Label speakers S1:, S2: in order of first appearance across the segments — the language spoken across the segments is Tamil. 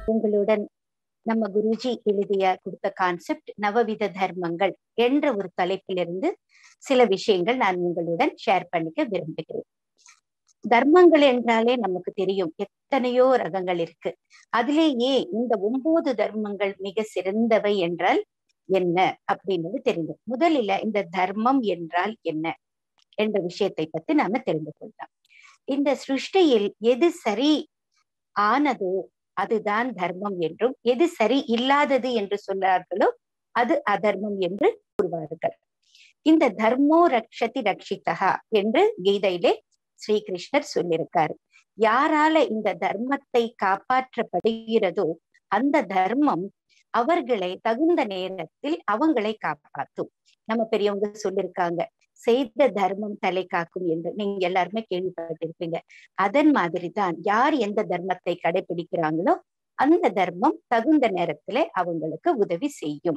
S1: உங்களுடன் நம்ம குருஜி எழுதிய கொடுத்த கான்செப்ட் நவவித தர்மங்கள் என்ற ஒரு தலைப்பிலிருந்து சில விஷயங்கள் நான் உங்களுடன் ஷேர் பண்ணிக்க விரும்புகிறேன் தர்மங்கள் என்றாலே நமக்கு தெரியும் எத்தனையோ ரகங்கள் இருக்கு அதிலேயே இந்த ஒன்பது தர்மங்கள் மிக சிறந்தவை என்றால் என்ன அப்படின்றது தெரிந்து முதலில் இந்த தர்மம் என்றால் என்ன என்ற விஷயத்தை பத்தி நாம தெரிந்து கொள்ளலாம் இந்த சிருஷ்டியில் எது சரி ஆனதோ அதுதான் தர்மம் என்றும் எது சரி இல்லாதது என்று சொல்றார்களோ அது அதர்மம் என்று கூறுவார்கள் இந்த தர்மோ ரக்ஷதி ரக்ஷிதா என்று கீதையிலே ஸ்ரீகிருஷ்ணர் சொல்லியிருக்காரு யாரால இந்த தர்மத்தை காப்பாற்றப்படுகிறதோ அந்த தர்மம் அவர்களை தகுந்த நேரத்தில் அவங்களை காப்பாற்றும் நம்ம பெரியவங்க சொல்லியிருக்காங்க செய்த தர்மம் தலை காக்கும் என்று நீங்க எல்லாருமே கேள்விப்பட்டிருப்பீங்க அதன் மாதிரி தான் யார் எந்த தர்மத்தை கடைபிடிக்கிறாங்களோ அந்த தர்மம் தகுந்த நேரத்துல அவங்களுக்கு உதவி செய்யும்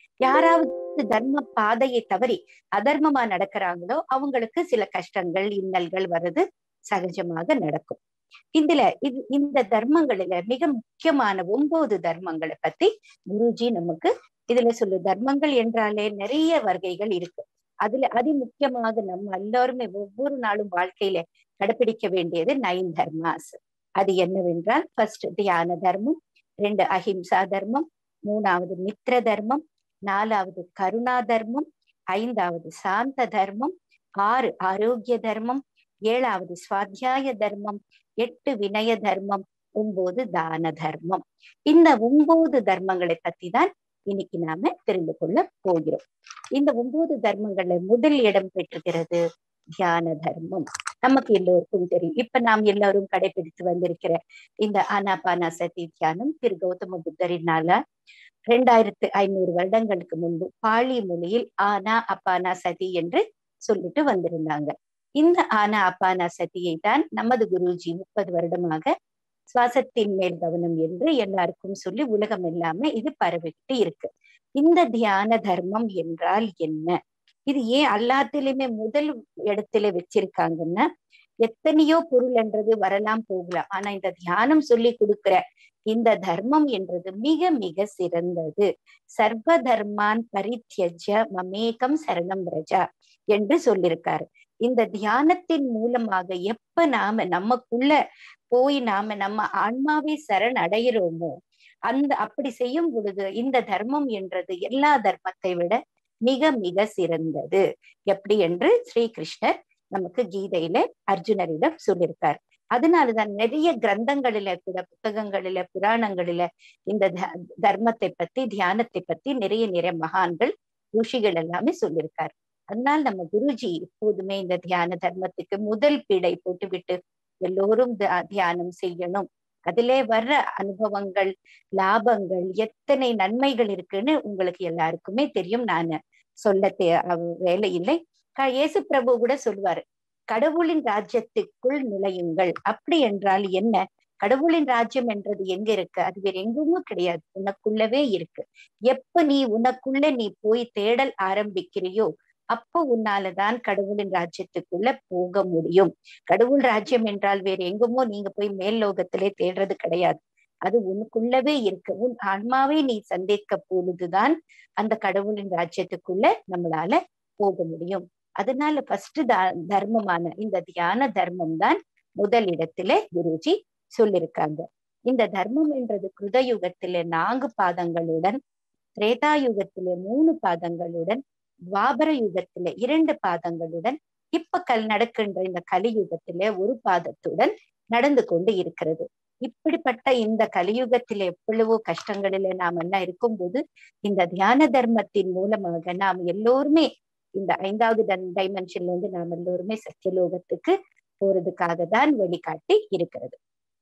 S1: யாராவது தர்ம பாதையை தவறி அதர்மமா நடக்கிறாங்களோ அவங்களுக்கு சில கஷ்டங்கள் இன்னல்கள் வர்றது சகஜமாக நடக்கும் இதுல இது இந்த தர்மங்களில மிக முக்கியமான ஒன்பது தர்மங்களை பத்தி குருஜி நமக்கு இதுல சொல்லு தர்மங்கள் என்றாலே நிறைய வகைகள் இருக்கு அதுல அதி முக்கியமாக நம்ம எல்லாருமே ஒவ்வொரு நாளும் வாழ்க்கையில கடைபிடிக்க வேண்டியது நைன் தர்மாஸ் அது என்னவென்றால் ஃபர்ஸ்ட் தியான தர்மம் ரெண்டு அஹிம்சா தர்மம் மூணாவது மித்ர தர்மம் நாலாவது கருணா தர்மம் ஐந்தாவது சாந்த தர்மம் ஆறு ஆரோக்கிய தர்மம் ஏழாவது சுவாத்தியாய தர்மம் எட்டு வினய தர்மம் ஒன்பது தான தர்மம் இந்த ஒன்பது தர்மங்களை பத்தி தான் இன்னைக்கு நாம தெரிந்து கொள்ள போகிறோம் இந்த ஒன்பது தர்மங்கள்ல முதல் இடம் பெற்றுகிறது தியான தர்மம் நமக்கு எல்லோருக்கும் தெரியும் இப்ப நாம் எல்லாரும் கடைபிடித்து வந்திருக்கிற இந்த ஆனாபானா சதி தியானம் திரு கௌதம புத்தரினால ரெண்டாயிரத்து ஐநூறு வருடங்களுக்கு முன்பு பாலி மொழியில் ஆனா அப்பானா சதி என்று சொல்லிட்டு வந்திருந்தாங்க இந்த ஆனா அப்பானா சதியை தான் நமது குருஜி முப்பது வருடமாக சுவாசத்தின் மேல் கவனம் என்று எல்லாருக்கும் சொல்லி உலகம் இல்லாம இது பரவிட்டு இருக்கு இந்த தியான தர்மம் என்றால் என்ன இது ஏன் எல்லாத்திலுமே முதல் இடத்துல வச்சிருக்காங்கன்னா எத்தனையோ பொருள் என்றது வரலாம் போகலாம் ஆனா இந்த தியானம் சொல்லி கொடுக்கிற இந்த தர்மம் என்றது மிக மிக சிறந்தது சர்வ தர்மான் பரித்தியஜ மமேகம் சரணம் ரஜா என்று சொல்லியிருக்காரு இந்த தியானத்தின் மூலமாக எப்ப நாம நமக்குள்ள போய் நாம நம்ம ஆன்மாவை சரண் அடைகிறோமோ அந்த அப்படி செய்யும் பொழுது இந்த தர்மம் என்றது எல்லா தர்மத்தை விட மிக மிக சிறந்தது எப்படி என்று ஸ்ரீகிருஷ்ணர் நமக்கு கீதையில அர்ஜுனரிடம் சொல்லியிருக்கார் அதனாலதான் நிறைய கிரந்தங்களில கூட புத்தகங்களில புராணங்களில இந்த தர்மத்தை பத்தி தியானத்தை பத்தி நிறைய நிறைய மகான்கள் ருஷிகள் எல்லாமே சொல்லியிருக்காரு அதனால் நம்ம குருஜி எப்போதுமே இந்த தியான தர்மத்துக்கு முதல் பீடை போட்டுவிட்டு எல்லோரும் தியானம் செய்யணும் அதிலே வர்ற அனுபவங்கள் லாபங்கள் எத்தனை நன்மைகள் இருக்குன்னு உங்களுக்கு எல்லாருக்குமே தெரியும் நான் சொல்ல வேலை இல்லை இயேசு பிரபு கூட சொல்லுவாரு கடவுளின் ராஜ்யத்துக்குள் நுழையுங்கள் அப்படி என்றால் என்ன கடவுளின் ராஜ்யம் என்றது எங்க இருக்கு அது வேற எங்குமே கிடையாது உனக்குள்ளவே இருக்கு எப்ப நீ உனக்குள்ள நீ போய் தேடல் ஆரம்பிக்கிறியோ அப்போ உன்னாலதான் கடவுளின் ராஜ்யத்துக்குள்ள போக முடியும் கடவுள் ராஜ்யம் என்றால் வேற எங்குமோ நீங்க போய் மேல் லோகத்திலே தேடுறது கிடையாது அது உனக்குள்ளவே இருக்கு உன் ஆன்மாவை நீ சந்திக்க பொழுதுதான் அந்த கடவுளின் ராஜ்யத்துக்குள்ள நம்மளால போக முடியும் அதனால ஃபர்ஸ்ட் தர்மமான இந்த தியான தர்மம் தான் முதல் இடத்துல குருஜி சொல்லியிருக்காங்க இந்த தர்மம் என்றது கிருதயுகத்திலே நான்கு பாதங்களுடன் திரேதாயுகத்திலே மூணு பாதங்களுடன் துவாபர யுகத்தில இரண்டு பாதங்களுடன் இப்ப கல் நடக்கின்ற இந்த கலியுகத்தில ஒரு பாதத்துடன் நடந்து கொண்டு இருக்கிறது இப்படிப்பட்ட இந்த கலியுகத்தில எவ்வளவோ கஷ்டங்களில நாம் எல்லாம் இருக்கும்போது இந்த தியான தர்மத்தின் மூலமாக நாம் எல்லோருமே இந்த ஐந்தாவது டைமென்ஷன்ல இருந்து நாம் எல்லோருமே சத்தியலோகத்துக்கு போறதுக்காக தான் வழிகாட்டி இருக்கிறது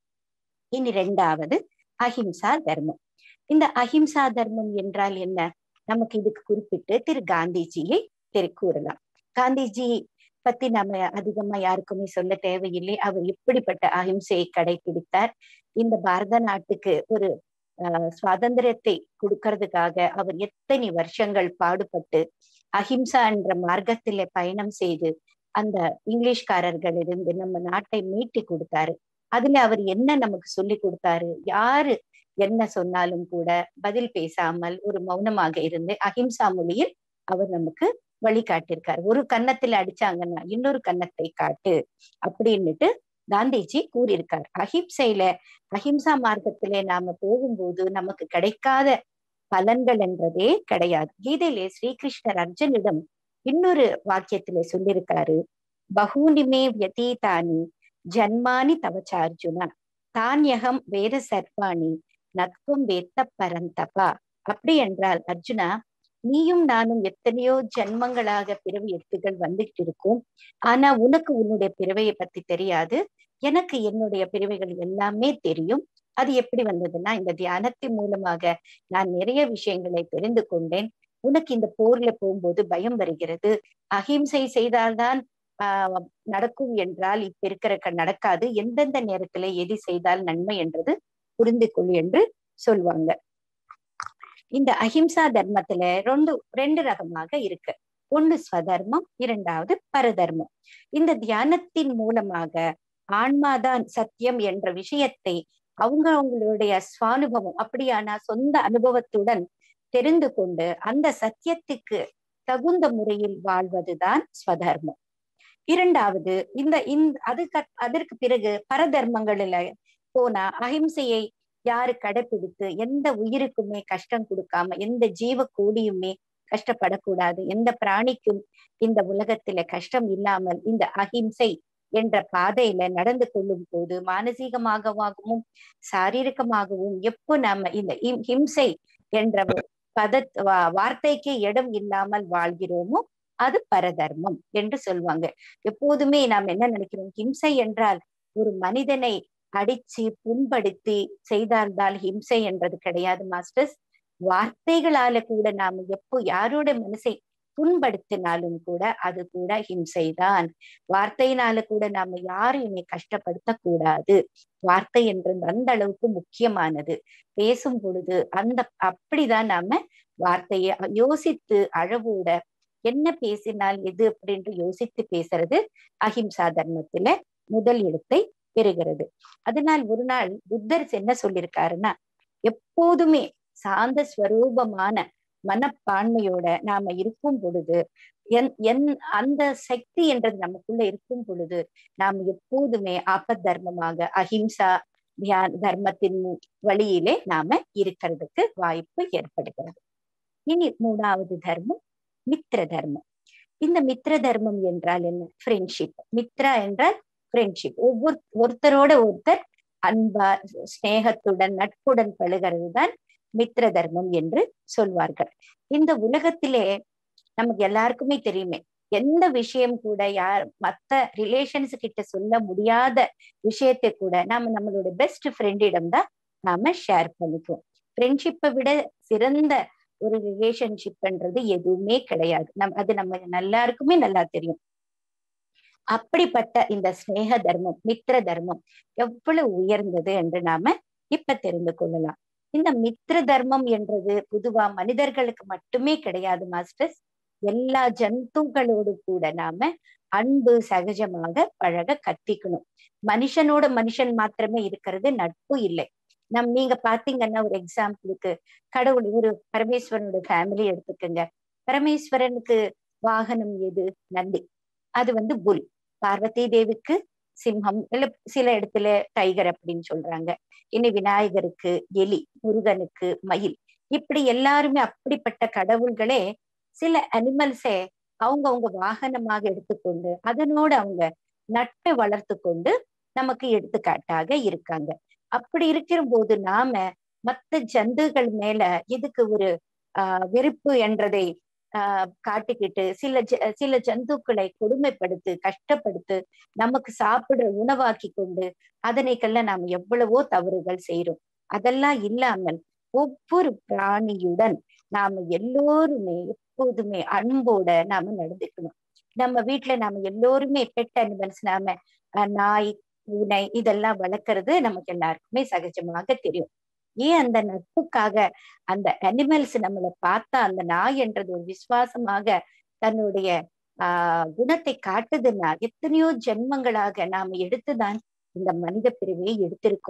S1: இனி ரெண்டாவது அஹிம்சா தர்மம் இந்த அஹிம்சா தர்மம் என்றால் என்ன நமக்கு இதுக்கு குறிப்பிட்டு திரு காந்திஜியை திரு கூறலாம் காந்திஜி பத்தி நம்ம அதிகமா யாருக்குமே சொல்ல தேவையில்லை அவர் எப்படிப்பட்ட அஹிம்சையை கடைபிடித்தார் இந்த பாரத நாட்டுக்கு ஒரு ஆஹ் சுவாதந்திரத்தை கொடுக்கறதுக்காக அவர் எத்தனை வருஷங்கள் பாடுபட்டு அஹிம்சா என்ற மார்க்கத்தில பயணம் செய்து அந்த இங்கிலீஷ்காரர்களிருந்து நம்ம நாட்டை மீட்டி கொடுத்தாரு அதுல அவர் என்ன நமக்கு சொல்லி கொடுத்தாரு யாரு என்ன சொன்னாலும் கூட பதில் பேசாமல் ஒரு மௌனமாக இருந்து அஹிம்சா மொழியில் அவர் நமக்கு வழிகாட்டியிருக்கார் ஒரு கன்னத்துல அடிச்சாங்கன்னா இன்னொரு கன்னத்தை காட்டு அப்படின்னுட்டு காந்திஜி கூறியிருக்கார் அஹிம்சையில அஹிம்சா மார்க்கத்திலே நாம போகும்போது நமக்கு கிடைக்காத பலன்கள் என்றதே கிடையாது கீதையிலே ஸ்ரீகிருஷ்ணர் அர்ஜுனிடம் இன்னொரு வாக்கியத்திலே சொல்லியிருக்காரு பகூனிமே வியதீதானி ஜன்மானி தவச்சார்ஜுனா தானியகம் வேத சர்வாணி நத்கும் வேத்த பரந்தபா அப்படி என்றால் அர்ஜுனா நீயும் நானும் எத்தனையோ ஜென்மங்களாக பிறவி எட்டுகள் வந்துட்டு இருக்கும் ஆனா உனக்கு உன்னுடைய பிறவையை பத்தி தெரியாது எனக்கு என்னுடைய பிறவைகள் எல்லாமே தெரியும் அது எப்படி வந்ததுன்னா இந்த தியானத்தின் மூலமாக நான் நிறைய விஷயங்களை தெரிந்து கொண்டேன் உனக்கு இந்த போர்ல போகும்போது பயம் வருகிறது அஹிம்சை செய்தால்தான் ஆஹ் நடக்கும் என்றால் இப்ப இருக்கிற நடக்காது எந்தெந்த நேரத்துல எது செய்தால் நன்மை என்றது புரிந்து கொள் என்று சொல்லுவாங்க இந்த அஹிம்சா தர்மத்துல ரெண்டு ரெண்டு ரகமாக இருக்கு ஒண்ணு ஸ்வதர்மம் இரண்டாவது பரதர்மம் இந்த தியானத்தின் மூலமாக ஆன்மாதான் சத்தியம் என்ற விஷயத்தை அவங்க அவங்களுடைய சுவானுபவம் அப்படியான சொந்த அனுபவத்துடன் தெரிந்து கொண்டு அந்த சத்தியத்துக்கு தகுந்த முறையில் வாழ்வதுதான் ஸ்வதர்மம் இரண்டாவது இந்த இந்த அதுக்கு அதற்கு பிறகு பரதர்மங்களில போனா அஹிம்சையை யாரு கடைபிடித்து எந்த உயிருக்குமே கஷ்டம் கொடுக்காம எந்த ஜீவ கூடியுமே கஷ்டப்படக்கூடாது எந்த பிராணிக்கும் இந்த உலகத்துல கஷ்டம் இல்லாமல் இந்த அஹிம்சை என்ற பாதையில நடந்து கொள்ளும் போது மானசீகமாகவும் சாரீரிகமாகவும் எப்போ நாம இந்த ஹிம்சை என்ற பத வார்த்தைக்கு இடம் இல்லாமல் வாழ்கிறோமோ அது பரதர்மம் என்று சொல்லுவாங்க எப்போதுமே நாம் என்ன நினைக்கிறோம் ஹிம்சை என்றால் ஒரு மனிதனை அடிச்சு புண்படுத்தி செய்தால்தான் ஹிம்சை என்றது கிடையாது மாஸ்டர்ஸ் வார்த்தைகளால கூட நாம எப்போ யாரோட மனசை புண்படுத்தினாலும் கூட அது கூட ஹிம்சைதான் வார்த்தையினால கூட நாம யாரையுமே கஷ்டப்படுத்த கூடாது வார்த்தை என்றது அந்த அளவுக்கு முக்கியமானது பேசும் பொழுது அந்த அப்படிதான் நாம வார்த்தையை யோசித்து அழவோட என்ன பேசினால் எது அப்படின்ட்டு யோசித்து பேசுறது அஹிம்சா தர்மத்துல முதல் இடத்தை பெறுகிறது அதனால் ஒரு நாள் புத்தர் என்ன சொல்லியிருக்காருன்னா எப்போதுமே சாந்த ஸ்வரூபமான மனப்பான்மையோட நாம இருக்கும் பொழுது என் என் அந்த சக்தி என்றது நமக்குள்ள இருக்கும் பொழுது நாம் எப்போதுமே ஆபத் தர்மமாக அஹிம்சா தியான தர்மத்தின் வழியிலே நாம இருக்கிறதுக்கு வாய்ப்பு ஏற்படுகிறது இனி மூணாவது தர்மம் மித்திர தர்மம் இந்த மித்திர தர்மம் என்றால் என்ன ஃப்ரெண்ட்ஷிப் மித்ரா என்றால் ஃப்ரெண்ட்ஷிப் ஒவ்வொரு ஒருத்தரோட ஒருத்தர் அன்பா ஸ்நேகத்துடன் நட்புடன் பழுகிறது தான் மித்திர தர்மம் என்று சொல்வார்கள் இந்த உலகத்திலே நமக்கு எல்லாருக்குமே தெரியுமே எந்த விஷயம் கூட யார் மத்த ரிலேஷன்ஸ் கிட்ட சொல்ல முடியாத விஷயத்தை கூட நாம நம்மளோட பெஸ்ட் ஃப்ரெண்டிடம் தான் நாம ஷேர் பண்ணிக்குவோம் ஃப்ரெண்ட்ஷிப்பை விட சிறந்த ஒரு ரிலேஷன்ஷிப்ன்றது எதுவுமே கிடையாது நம் அது நம்ம எல்லாருக்குமே நல்லா தெரியும் அப்படிப்பட்ட இந்த ஸ்நேக தர்மம் மித்திர தர்மம் எவ்வளவு உயர்ந்தது என்று நாம இப்ப தெரிந்து கொள்ளலாம் இந்த மித்திர தர்மம் என்றது பொதுவா மனிதர்களுக்கு மட்டுமே கிடையாது மாஸ்டர்ஸ் எல்லா ஜந்துகளோடு கூட நாம அன்பு சகஜமாக பழக கத்திக்கணும் மனுஷனோட மனுஷன் மாத்திரமே இருக்கிறது நட்பு இல்லை நம் நீங்க பாத்தீங்கன்னா ஒரு எக்ஸாம்பிளுக்கு கடவுள் ஒரு பரமேஸ்வரனோட ஃபேமிலி எடுத்துக்கோங்க பரமேஸ்வரனுக்கு வாகனம் எது நந்தி அது வந்து புல் பார்வதி தேவிக்கு சிம்ஹம் இல்ல சில இடத்துல டைகர் அப்படின்னு சொல்றாங்க இனி விநாயகருக்கு எலி முருகனுக்கு மயில் இப்படி எல்லாருமே அப்படிப்பட்ட கடவுள்களே சில அனிமல்ஸே அவங்க அவங்க வாகனமாக எடுத்துக்கொண்டு அதனோட அவங்க நட்டு வளர்த்து கொண்டு நமக்கு எடுத்துக்காட்டாக இருக்காங்க அப்படி இருக்கிற போது நாம மத்த ஜந்துகள் மேல இதுக்கு ஒரு ஆஹ் வெறுப்பு என்றதை ஆஹ் காட்டிக்கிட்டு சில சில ஜந்துக்களை கொடுமைப்படுத்து கஷ்டப்படுத்து நமக்கு சாப்பிடுற உணவாக்கி கொண்டு அதனைக்கெல்லாம் நாம் எவ்வளவோ தவறுகள் செய்யறோம் அதெல்லாம் இல்லாமல் ஒவ்வொரு பிராணியுடன் நாம எல்லோருமே எப்போதுமே அன்போட நாம நடந்துக்கணும் நம்ம வீட்டுல நாம எல்லோருமே பெட் அனிமல்ஸ் நாம நாய் பூனை இதெல்லாம் வளர்க்கறது நமக்கு எல்லாருக்குமே சகஜமாக தெரியும் ஏன் அந்த நட்புக்காக அந்த அனிமல்ஸ் நம்மளை பார்த்தா அந்த நாய் என்றது ஒரு விசுவாசமாக தன்னுடைய ஆஹ் குணத்தை காட்டுதுன்னா எத்தனையோ ஜென்மங்களாக நாம எடுத்துதான் இந்த மனித பிரிவை எடுத்திருக்கோம்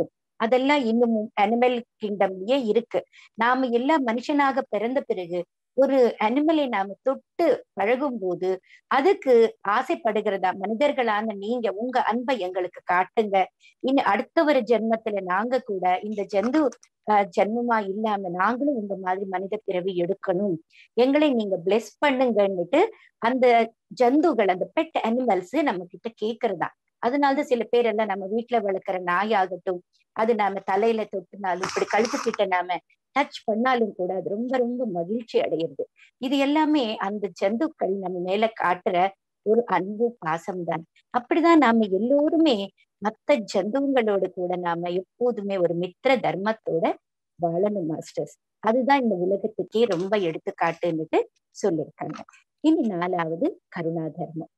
S1: அதெல்லாம் இன்னமும் அனிமல் கிங்டம்லயே இருக்கு நாம எல்லாம் மனுஷனாக பிறந்த பிறகு ஒரு அனிமலை நாம தொட்டு பழகும் போது அதுக்கு ஆசைப்படுகிறதா மனிதர்களான நீங்க உங்க அன்பை எங்களுக்கு காட்டுங்க இன்னும் அடுத்த ஒரு ஜென்மத்துல நாங்க கூட இந்த ஜந்து ஆஹ் ஜென்மமா இல்லாம நாங்களும் உங்க மாதிரி மனித பிறவி எடுக்கணும் எங்களை நீங்க பிளெஸ் பண்ணுங்கன்னுட்டு அந்த ஜந்துகள் அந்த பெட் அனிமல்ஸ் நம்ம கிட்ட கேக்குறதா அதனாலதான் சில பேர் எல்லாம் நம்ம வீட்டுல வளர்க்குற நாயாகட்டும் அது நாம தலையில தொட்டுனாலும் இப்படி கழுத்து கிட்ட நாம டச் பண்ணாலும் கூட அது ரொம்ப ரொம்ப மகிழ்ச்சி அடையிறது இது எல்லாமே அந்த ஜந்துக்கள் நம்ம மேல காட்டுற ஒரு அன்பு பாசம் தான் அப்படிதான் நாம எல்லோருமே மத்த ஜந்துங்களோட கூட நாம எப்போதுமே ஒரு மித்திர தர்மத்தோட வாழணும் மாஸ்டர்ஸ் அதுதான் இந்த உலகத்துக்கே ரொம்ப எடுத்துக்காட்டுன்னுட்டு சொல்லியிருக்காங்க இனி நாலாவது கருணா தர்மம்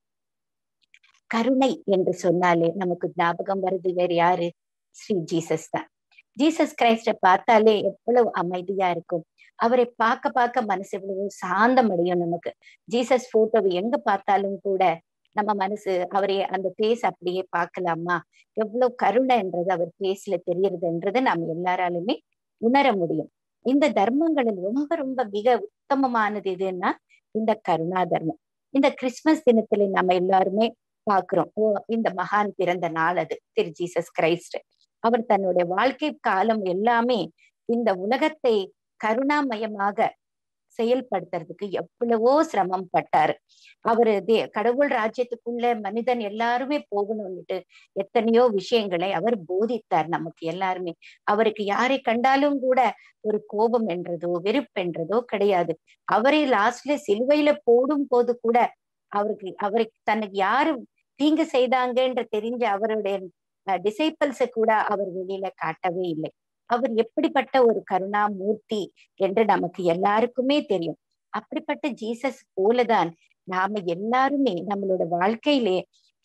S1: கருணை என்று சொன்னாலே நமக்கு ஞாபகம் வருது வேற யாரு ஸ்ரீ ஜீசஸ் தான் ஜீசஸ் கிரைஸ்ட பார்த்தாலே எவ்வளவு அமைதியா இருக்கும் அவரை பார்க்க பார்க்க மனசு எவ்வளவு சாந்தம் அடையும் நமக்கு ஜீசஸ் போட்டோவை எங்க பார்த்தாலும் கூட நம்ம மனசு அவரே அந்த பேஸ் அப்படியே பார்க்கலாமா எவ்வளவு கருணைன்றது அவர் பேஸ்ல தெரியறதுன்றது நம்ம எல்லாராலுமே உணர முடியும் இந்த தர்மங்களில் ரொம்ப ரொம்ப மிக உத்தமமானது எதுன்னா இந்த கருணா தர்மம் இந்த கிறிஸ்துமஸ் தினத்துல நம்ம எல்லாருமே பாக்குறோம் ஓ இந்த மகான் பிறந்த நாள் அது திரு ஜீசஸ் கிரைஸ்ட் அவர் தன்னுடைய வாழ்க்கை காலம் எல்லாமே இந்த உலகத்தை கருணாமயமாக செயல்படுத்துறதுக்கு எவ்வளவோ சிரமம் பட்டாரு அவரு தே கடவுள் ராஜ்யத்துக்குள்ள மனிதன் எல்லாருமே போகணும்னுட்டு எத்தனையோ விஷயங்களை அவர் போதித்தார் நமக்கு எல்லாருமே அவருக்கு யாரை கண்டாலும் கூட ஒரு கோபம் என்றதோ வெறுப்பென்றதோ கிடையாது அவரை லாஸ்ட்ல சிலுவையில போடும் போது கூட அவருக்கு அவருக்கு தனக்கு யாரு தீங்கு செய்தாங்கன்ற தெரிஞ்ச அவருடைய டிசைபிள்ஸ கூட அவர் வெளியில காட்டவே இல்லை அவர் எப்படிப்பட்ட ஒரு கருணாமூர்த்தி என்று நமக்கு எல்லாருக்குமே தெரியும் அப்படிப்பட்ட ஜீசஸ் போலதான் நாம எல்லாருமே நம்மளோட வாழ்க்கையிலே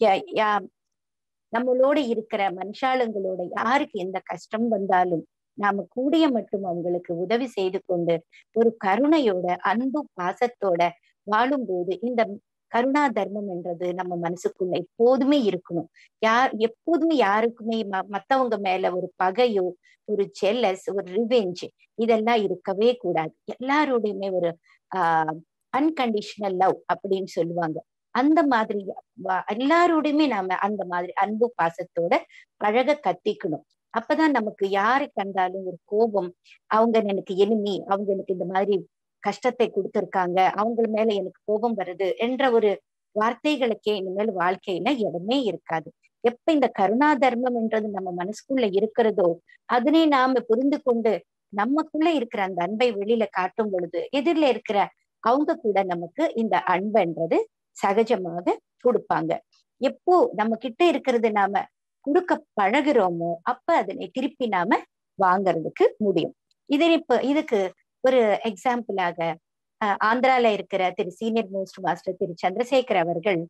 S1: நம்மளோட இருக்கிற மனுஷாளுங்களோட யாருக்கு எந்த கஷ்டம் வந்தாலும் நாம கூடிய மட்டும் அவங்களுக்கு உதவி செய்து கொண்டு ஒரு கருணையோட அன்பு பாசத்தோட வாழும்போது இந்த கருணா தர்மம் என்றது நம்ம மனசுக்குள்ள எப்போதுமே இருக்கணும் யார் எப்போதுமே யாருக்குமே மத்தவங்க மேல ஒரு பகையோ ஒரு ஜெல்லஸ் ஒரு ரிவெஞ்ச் இதெல்லாம் இருக்கவே கூடாது எல்லாரோடையுமே ஒரு ஆஹ் அன்கண்டிஷனல் லவ் அப்படின்னு சொல்லுவாங்க அந்த மாதிரி எல்லாரோடையுமே நாம அந்த மாதிரி அன்பு பாசத்தோட பழக கத்திக்கணும் அப்பதான் நமக்கு யாரை கண்டாலும் ஒரு கோபம் அவங்க எனக்கு எனிமி அவங்க எனக்கு இந்த மாதிரி கஷ்டத்தை கொடுத்திருக்காங்க அவங்க மேல எனக்கு கோபம் வருது என்ற ஒரு வார்த்தைகளுக்கே இனிமேல் வாழ்க்கையில இடமே இருக்காது எப்ப இந்த கருணா தர்மம் என்றது நம்ம மனசுக்குள்ள இருக்கிறதோ அதனை நாம புரிந்து கொண்டு நமக்குள்ள இருக்கிற அந்த அன்பை வெளியில காட்டும் பொழுது எதிரில இருக்கிற அவங்க கூட நமக்கு இந்த அன்புன்றது சகஜமாக கொடுப்பாங்க எப்போ நம்ம கிட்ட இருக்கிறது நாம கொடுக்க பழகிறோமோ அப்ப அதனை திருப்பி நாம வாங்கறதுக்கு முடியும் இதை இப்ப இதுக்கு ஒரு எக்ஸாம்பிளாக ஆந்திரால இருக்கிற திரு சீனியர் மோஸ்ட் மாஸ்டர் திரு சந்திரசேகர் அவர்கள்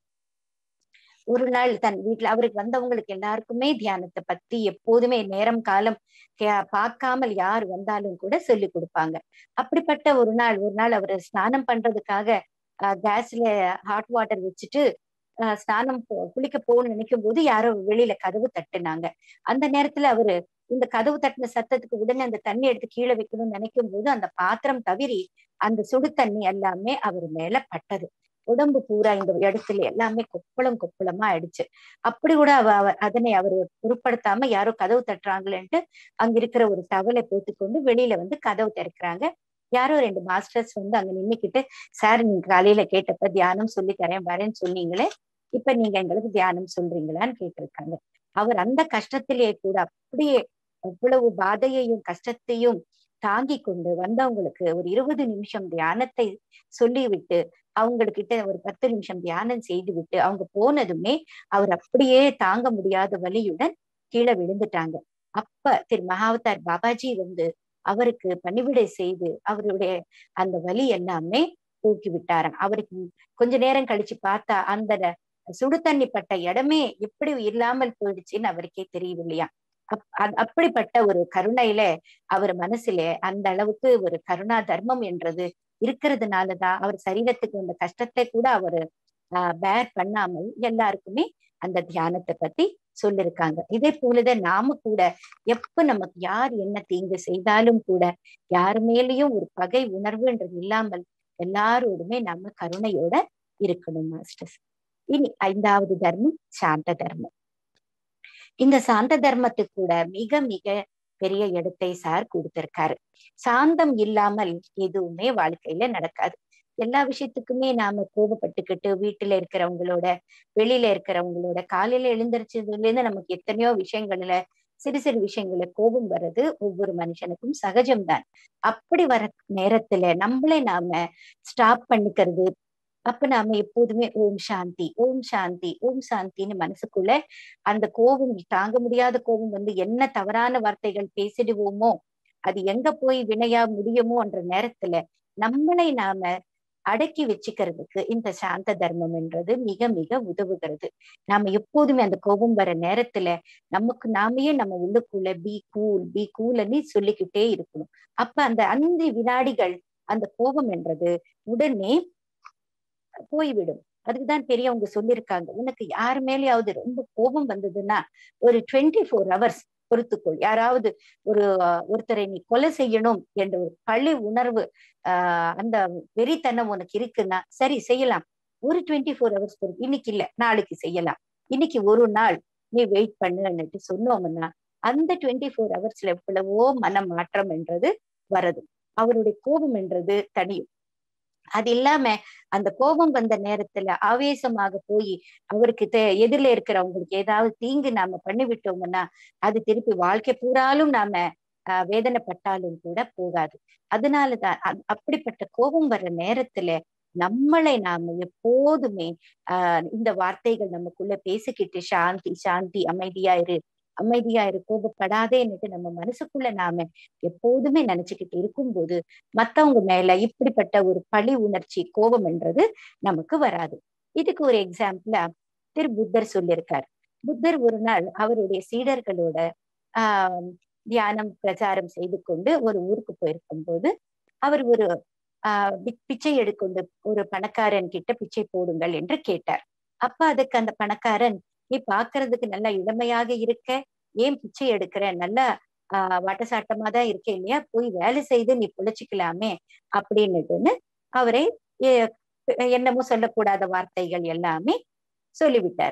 S1: ஒரு நாள் தன் வீட்டுல அவருக்கு வந்தவங்களுக்கு எல்லாருக்குமே தியானத்தை பத்தி எப்போதுமே நேரம் காலம் பார்க்காமல் யார் வந்தாலும் கூட சொல்லி கொடுப்பாங்க அப்படிப்பட்ட ஒரு நாள் ஒரு நாள் அவர் ஸ்நானம் பண்றதுக்காக கேஸ்ல ஹாட் வாட்டர் வச்சுட்டு ஸ்நானம் குளிக்க போகணும்னு நினைக்கும் போது யாரோ வெளியில கதவு தட்டுனாங்க அந்த நேரத்துல அவரு இந்த கதவு தட்டின சத்தத்துக்கு உடனே அந்த தண்ணி எடுத்து கீழே வைக்கணும்னு நினைக்கும் போது அந்த பாத்திரம் தவிரி அந்த சுடு தண்ணி எல்லாமே அவர் மேல பட்டது உடம்பு பூரா இந்த இடத்துல எல்லாமே கொப்பளம் கொப்பளமா ஆயிடுச்சு அப்படி கூட அவ அதனை அவர் பொருட்படுத்தாம யாரோ கதவு தட்டுறாங்களேன்ட்டு அங்க இருக்கிற ஒரு டவலை போட்டுக்கொண்டு வெளியில வந்து கதவு திறக்கிறாங்க யாரோ ரெண்டு மாஸ்டர்ஸ் வந்து அங்க நின்னுக்கிட்டு சார் நீங்க காலையில கேட்டப்ப தியானம் சொல்லி தரேன் வரேன்னு சொன்னீங்களே இப்ப நீங்க எங்களுக்கு தியானம் சொல்றீங்களான்னு கேட்டிருக்காங்க அவர் அந்த கஷ்டத்திலேயே கூட அப்படியே அவ்வளவு பாதையையும் கஷ்டத்தையும் தாங்கி கொண்டு வந்தவங்களுக்கு ஒரு இருபது நிமிஷம் தியானத்தை சொல்லிவிட்டு அவங்கக்கிட்ட ஒரு பத்து நிமிஷம் தியானம் செய்து விட்டு அவங்க போனதுமே அவர் அப்படியே தாங்க முடியாத வலியுடன் கீழே விழுந்துட்டாங்க அப்ப திரு மகாவதார் பாபாஜி வந்து அவருக்கு பணிவிடை செய்து அவருடைய அந்த வலி எல்லாமே தூக்கி விட்டாராம் அவருக்கு கொஞ்ச நேரம் கழிச்சு பார்த்தா அந்த சுடு தண்ணி பட்ட இடமே எப்படி இல்லாமல் போயிடுச்சுன்னு அவருக்கே தெரியவில்லையா அப் அப்படிப்பட்ட ஒரு கருணையில அவர் மனசுல அந்த அளவுக்கு ஒரு கருணா தர்மம் என்றது இருக்கிறதுனாலதான் அவர் சரீரத்துக்கு அந்த கஷ்டத்தை கூட அவரு ஆஹ் பேர் பண்ணாமல் எல்லாருக்குமே அந்த தியானத்தை பத்தி சொல்லிருக்காங்க இதே போலதான் நாம கூட எப்ப நமக்கு யார் என்ன தீங்கு செய்தாலும் கூட யார் மேலேயும் ஒரு பகை உணர்வுன்றது இல்லாமல் எல்லாரோடுமே நம்ம கருணையோட இருக்கணும் மாஸ்டர்ஸ் இனி ஐந்தாவது தர்மம் சாந்த தர்மம் இந்த சாந்த தர்மத்துக்கு கூட மிக மிக பெரிய இடத்தை சார் கொடுத்திருக்காரு சாந்தம் இல்லாமல் எதுவுமே வாழ்க்கையில நடக்காது எல்லா விஷயத்துக்குமே நாம கோபப்பட்டுக்கிட்டு வீட்டுல இருக்கிறவங்களோட வெளியில இருக்கிறவங்களோட காலையில எழுந்திரிச்சதுல இருந்து நமக்கு எத்தனையோ விஷயங்கள்ல சிறு சிறு விஷயங்கள கோபம் வர்றது ஒவ்வொரு மனுஷனுக்கும் சகஜம்தான் அப்படி வர நேரத்துல நம்மளே நாம ஸ்டாப் பண்ணிக்கிறது அப்ப நாம எப்போதுமே ஓம் சாந்தி ஓம் சாந்தி ஓம் சாந்தின்னு மனசுக்குள்ள அந்த கோபம் தாங்க முடியாத கோபம் வந்து என்ன தவறான வார்த்தைகள் பேசிடுவோமோ அது எங்க போய் வினையா முடியுமோன்ற நேரத்துல நம்மளை நாம அடக்கி வச்சுக்கிறதுக்கு இந்த சாந்த தர்மம் என்றது மிக மிக உதவுகிறது நாம எப்போதுமே அந்த கோபம் வர நேரத்துல நமக்கு நாமையே நம்ம உள்ளுக்குள்ள பி கூல் பி கூல்னு சொல்லிக்கிட்டே இருக்கணும் அப்ப அந்த அந்த வினாடிகள் அந்த கோபம் என்றது உடனே போய்விடும் அதுக்குதான் பெரியவங்க சொல்லியிருக்காங்க உனக்கு யார் மேலேயாவது ரொம்ப கோபம் வந்ததுன்னா ஒரு டுவெண்ட்டி ஃபோர் ஹவர்ஸ் பொறுத்துக்கொள் யாராவது ஒரு ஒருத்தரை நீ கொலை செய்யணும் என்ற ஒரு பழி உணர்வு ஆஹ் அந்த வெறித்தனம் உனக்கு இருக்குன்னா சரி செய்யலாம் ஒரு டுவெண்ட்டி ஃபோர் ஹவர்ஸ் பொறுத்து இன்னைக்கு இல்ல நாளைக்கு செய்யலாம் இன்னைக்கு ஒரு நாள் நீ வெயிட் பண்ணுன்னுட்டு சொன்னோம்னா அந்த டுவெண்ட்டி ஃபோர் ஹவர்ஸ்ல எவ்வளவோ மன மாற்றம் என்றது வருது அவருடைய கோபம் என்றது தனியும் அது இல்லாம அந்த கோபம் வந்த நேரத்துல ஆவேசமாக போய் அவருக்கு எதிரில இருக்கிறவங்களுக்கு ஏதாவது தீங்கு நாம பண்ணி விட்டோம்னா அது திருப்பி வாழ்க்கை பூராலும் நாம ஆஹ் வேதனைப்பட்டாலும் கூட போகாது அதனாலதான் அப்படிப்பட்ட கோபம் வர்ற நேரத்துல நம்மளை நாம எப்போதுமே ஆஹ் இந்த வார்த்தைகள் நமக்குள்ள பேசிக்கிட்டு சாந்தி சாந்தி அமைதியா இரு அமைதியா இரு கோபப்படாதேன்னுட்டு நம்ம மனசுக்குள்ள நாம எப்போதுமே நினைச்சுக்கிட்டு இருக்கும்போது மத்தவங்க மேல இப்படிப்பட்ட ஒரு பழி உணர்ச்சி கோபம் என்றது நமக்கு வராது இதுக்கு ஒரு எக்ஸாம்பிளா திரு புத்தர் சொல்லியிருக்கார் புத்தர் ஒரு நாள் அவருடைய சீடர்களோட ஆஹ் தியானம் பிரச்சாரம் செய்து கொண்டு ஒரு ஊருக்கு போயிருக்கும் போது அவர் ஒரு ஆஹ் பிச்சை எடுக்கொண்டு ஒரு பணக்காரன் கிட்ட பிச்சை போடுங்கள் என்று கேட்டார் அப்ப அதுக்கு அந்த பணக்காரன் நீ பாக்குறதுக்கு நல்லா இளமையாக இருக்க ஏன் பிச்சை எடுக்கிற நல்லா ஆஹ் வட்டசாட்டமா தான் இருக்க இல்லையா போய் வேலை செய்து நீ பிழைச்சிக்கலாமே அப்படின்னுட்டுன்னு அவரை என்னமோ சொல்லக்கூடாத வார்த்தைகள் எல்லாமே சொல்லிவிட்டார்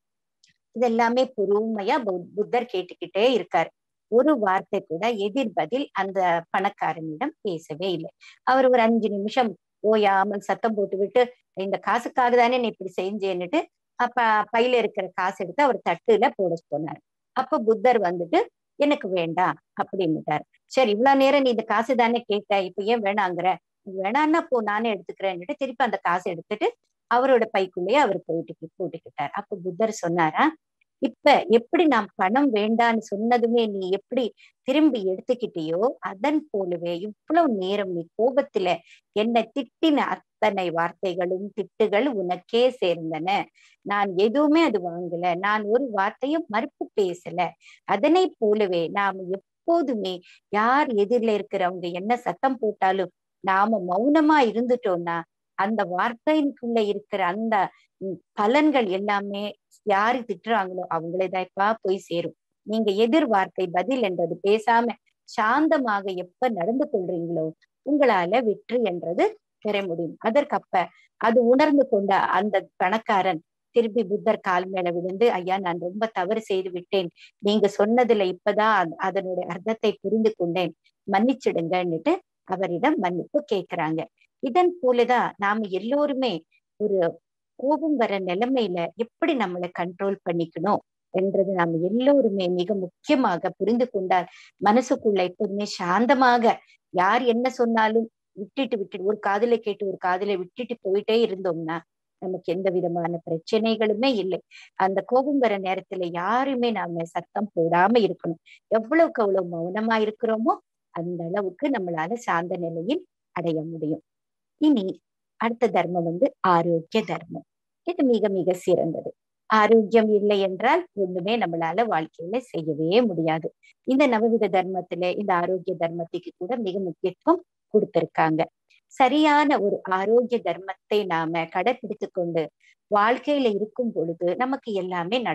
S1: இதெல்லாமே பொறுமையா புத்தர் கேட்டுக்கிட்டே இருக்காரு ஒரு வார்த்தை கூட எதிர் பதில் அந்த பணக்காரனிடம் பேசவே இல்லை அவர் ஒரு அஞ்சு நிமிஷம் ஓயாமல் சத்தம் போட்டு விட்டு இந்த காசுக்காக தானே நீ இப்படி செஞ்சேன்னுட்டு அப்ப பையில இருக்கிற காசு எடுத்து அவர் தட்டுல போட போனார் அப்ப புத்தர் வந்துட்டு எனக்கு வேண்டாம் அப்படின்னுட்டார் சரி இவ்வளவு நேரம் நீ இந்த காசு தானே கேட்ட இப்ப ஏன் வேணாங்கிற வேணான்னா போ நானே எடுத்துக்கிறேன்னுட்டு திருப்பி அந்த காசு எடுத்துட்டு அவரோட பைக்குள்ளேயே அவர் போயிட்டு போட்டுக்கிட்டார் அப்ப புத்தர் சொன்னாரா இப்ப எப்படி நான் பணம் வேண்டான்னு சொன்னதுமே நீ எப்படி திரும்பி எடுத்துக்கிட்டியோ அதன் போலவே இவ்வளவு நேரம் நீ கோபத்துல என்னை திட்டின அத்தனை வார்த்தைகளும் திட்டுகள் உனக்கே சேர்ந்தன நான் எதுவுமே அது வாங்கல நான் ஒரு வார்த்தையும் மறுப்பு பேசல அதனை போலவே நாம எப்போதுமே யார் எதிரில இருக்கிறவங்க என்ன சத்தம் போட்டாலும் நாம மௌனமா இருந்துட்டோம்னா அந்த வார்த்தைக்குள்ள இருக்கிற அந்த பலன்கள் எல்லாமே யாரு திட்டுறாங்களோ அவங்களேதான்ப்பா போய் சேரும் நீங்க எதிர் வார்த்தை பதில் என்றது பேசாம சாந்தமாக எப்ப நடந்து கொள்றீங்களோ உங்களால வெற்றி என்றது பெற முடியும் அதற்கப்ப அது உணர்ந்து கொண்ட அந்த பணக்காரன் திருப்பி புத்தர் கால் மேல விழுந்து ஐயா நான் ரொம்ப தவறு செய்து விட்டேன் நீங்க சொன்னதுல இப்பதான் அதனுடைய அர்த்தத்தை புரிந்து கொண்டேன் மன்னிச்சிடுங்கன்னுட்டு அவரிடம் மன்னிப்பு கேட்கிறாங்க இதன் போலதான் நாம எல்லோருமே ஒரு கோபம் வர நிலைமையில எப்படி நம்மளை கண்ட்ரோல் பண்ணிக்கணும் என்றது நாம எல்லோருமே மிக முக்கியமாக புரிந்து கொண்டால் மனசுக்குள்ள எப்போதுமே சாந்தமாக யார் என்ன சொன்னாலும் விட்டுட்டு விட்டுட்டு ஒரு காதலை கேட்டு ஒரு காதலை விட்டுட்டு போயிட்டே இருந்தோம்னா நமக்கு எந்த விதமான பிரச்சனைகளுமே இல்லை அந்த கோபம் வர நேரத்துல யாருமே நாம சத்தம் போடாம இருக்கணும் எவ்வளவுக்கு அவ்வளவு மௌனமா இருக்கிறோமோ அந்த அளவுக்கு நம்மளால சாந்த நிலையில் அடைய முடியும் இனி அடுத்த தர்மம் வந்து ஆரோக்கிய தர்மம் இது மிக மிக சிறந்தது ஆரோக்கியம் இல்லை என்றால் ஒண்ணுமே நம்மளால வாழ்க்கையில செய்யவே முடியாது இந்த நவவித தர்மத்துல இந்த ஆரோக்கிய தர்மத்துக்கு கூட மிக முக்கியத்துவம் கொடுத்திருக்காங்க சரியான ஒரு ஆரோக்கிய தர்மத்தை நாம கடைபிடித்து கொண்டு வாழ்க்கையில இருக்கும் பொழுது நமக்கு எல்லாமே நடக்கும்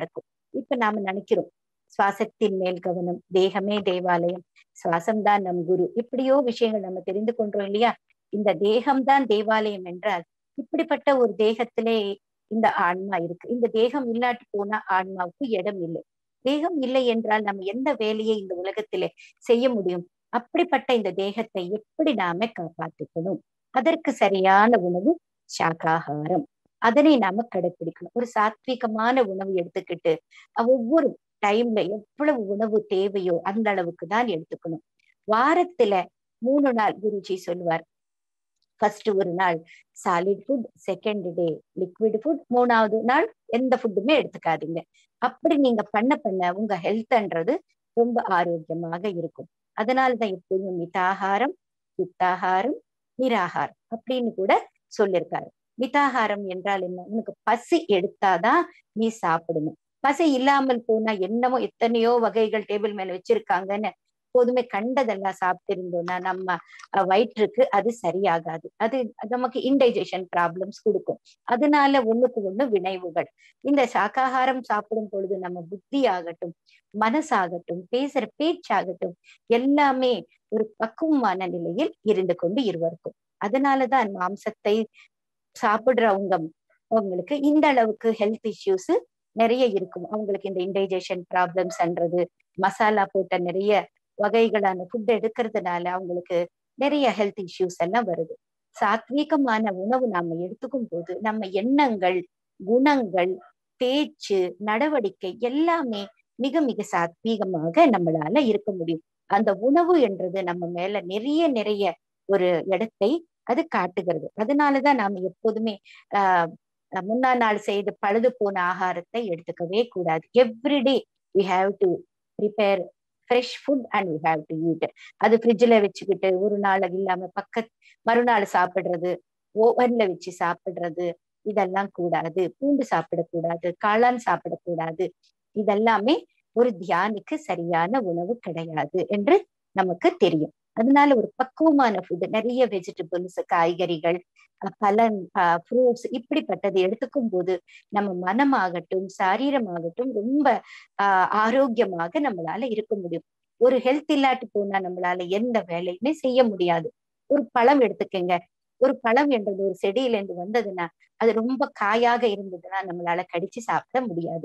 S1: இப்ப நாம நினைக்கிறோம் சுவாசத்தின் மேல் கவனம் தேகமே தேவாலயம் சுவாசம்தான் நம் குரு இப்படியோ விஷயங்கள் நம்ம தெரிந்து கொண்டோம் இல்லையா இந்த தேகம்தான் தேவாலயம் என்றால் இப்படிப்பட்ட ஒரு தேகத்திலே இந்த ஆன்மா இருக்கு இந்த தேகம் இல்லாட்டி போனா ஆன்மாவுக்கு இடம் இல்லை தேகம் இல்லை என்றால் நம்ம எந்த வேலையை இந்த உலகத்திலே செய்ய முடியும் அப்படிப்பட்ட இந்த தேகத்தை எப்படி நாம காப்பாற்றிக்கணும் அதற்கு சரியான உணவு சாகாகாரம் அதனை நாம கடைபிடிக்கணும் ஒரு சாத்விகமான உணவு எடுத்துக்கிட்டு ஒவ்வொரு டைம்ல எவ்வளவு உணவு தேவையோ அந்த அளவுக்கு தான் எடுத்துக்கணும் வாரத்துல மூணு நாள் குருஜி சொல்லுவார் ஃபர்ஸ்ட் ஒரு நாள் solid food second day liquid food மூணாவது நாள் எந்த ஃபுட்டுமே எடுத்துக்காதீங்க அப்படி நீங்க பண்ண பண்ண உங்க ஹெல்த்ன்றது ரொம்ப ஆரோக்கியமாக இருக்கும் அதனாலதான் எப்போதும் மிதாகாரம் யுக்தாகாரம் நிராகாரம் அப்படின்னு கூட சொல்லியிருக்காரு மிதாகாரம் என்றால் என்ன உனக்கு பசி எடுத்தாதான் நீ சாப்பிடணும் பசி இல்லாமல் போனா என்னமோ எத்தனையோ வகைகள் டேபிள் மேல வச்சிருக்காங்கன்னு எப்போதுமே கண்டதெல்லாம் சாப்பிட்டு இருந்தோம்னா நம்ம வயிற்றுக்கு அது சரியாகாது அது நமக்கு இன்டைஜஷன் ப்ராப்ளம்ஸ் கொடுக்கும் அதனால ஒண்ணுக்கு ஒண்ணு விளைவுகள் இந்த சாக்காகாரம் சாப்பிடும் பொழுது நம்ம புத்தி ஆகட்டும் மனசாகட்டும் பேசுற பேச்சாகட்டும் எல்லாமே ஒரு பக்குவமான நிலையில் இருந்து கொண்டு இருவருக்கும் அதனாலதான் மாம்சத்தை சாப்பிடுறவங்க அவங்களுக்கு இந்த அளவுக்கு ஹெல்த் இஷ்யூஸ் நிறைய இருக்கும் அவங்களுக்கு இந்த இன்டைஜஷன் ப்ராப்ளம்ஸ்ன்றது மசாலா போட்ட நிறைய வகைகளான ஃபுட் எடுக்கிறதுனால அவங்களுக்கு நிறைய ஹெல்த் இஷ்யூஸ் எல்லாம் வருது சாத்வீகமான உணவு நாம எடுத்துக்கும் போது நம்ம எண்ணங்கள் குணங்கள் பேச்சு நடவடிக்கை எல்லாமே மிக மிக சாத்வீகமாக நம்மளால இருக்க முடியும் அந்த உணவு என்றது நம்ம மேல நிறைய நிறைய ஒரு இடத்தை அது காட்டுகிறது அதனாலதான் நாம எப்போதுமே ஆஹ் முன்னா நாள் செய்து பழுது போன ஆகாரத்தை எடுத்துக்கவே கூடாது everyday we have to prepare fresh food and we have to eat அது ஃப்ரிட்ஜில் வச்சுக்கிட்டு ஒரு நாள் இல்லாம பக்க மறுநாள் சாப்பிடுறது ஓவன்ல வச்சு சாப்பிடுறது இதெல்லாம் கூடாது பூண்டு சாப்பிடக்கூடாது காளான் சாப்பிடக்கூடாது இதெல்லாமே ஒரு தியானிக்கு சரியான உணவு கிடையாது என்று நமக்கு தெரியும் அதனால ஒரு பக்குவமான ஃபுட் நிறைய வெஜிடபிள்ஸ் காய்கறிகள் பலன் ஃப்ரூட்ஸ் இப்படிப்பட்டது எடுத்துக்கும் போது நம்ம மனமாகட்டும் சாரீரமாகட்டும் ரொம்ப ஆஹ் ஆரோக்கியமாக நம்மளால இருக்க முடியும் ஒரு ஹெல்த் இல்லாட்டி போனா நம்மளால எந்த வேலையுமே செய்ய முடியாது ஒரு பழம் எடுத்துக்கங்க ஒரு பழம் என்றது ஒரு செடியில இருந்து வந்ததுன்னா அது ரொம்ப காயாக இருந்ததுன்னா நம்மளால கடிச்சு சாப்பிட முடியாது